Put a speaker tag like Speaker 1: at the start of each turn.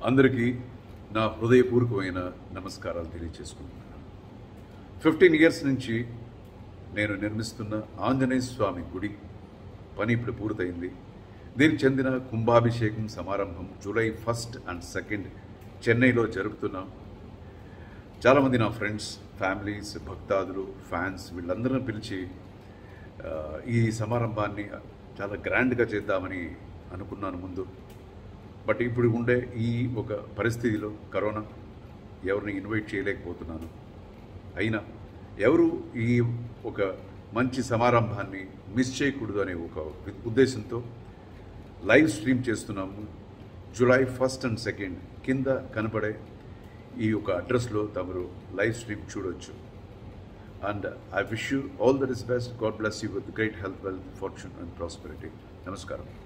Speaker 1: అందరికీ నా హృదయపూర్వకమైన నమస్కారాలు తెలియజేసుకుంటున్నాను ఫిఫ్టీన్ ఇయర్స్ నుంచి నేను నిర్మిస్తున్న ఆంజనేయ స్వామి గుడి పని ఇప్పుడు పూర్తయింది దీనికి చెందిన కుంభాభిషేకం సమారంభం జూలై ఫస్ట్ అండ్ సెకండ్ చెన్నైలో జరుపుతున్నాం చాలామంది నా ఫ్రెండ్స్ ఫ్యామిలీస్ భక్తాదులు ఫ్యాన్స్ వీళ్ళందరిని పిలిచి ఆ, ఈ సమారంభాన్ని చాలా గ్రాండ్గా చేద్దామని అనుకున్నాను ముందు బట్ ఇప్పుడు ఉండే ఈ ఒక పరిస్థితిలో కరోనా ఎవరిని ఇన్వైట్ చేయలేకపోతున్నాను అయినా ఎవరు ఈ ఒక మంచి సమారంభాన్ని మిస్ చేయకూడదు అనే ఒక ఉద్దేశంతో లైవ్ స్ట్రీమ్ చేస్తున్నాము జూలై ఫస్ట్ అండ్ సెకండ్ కింద కనపడే ఈ యొక్క అడ్రస్లో తమరు లైవ్ స్ట్రీమ్ చూడొచ్చు and I wish you all that is best God bless you with great health wealth fortune and prosperity నమస్కారం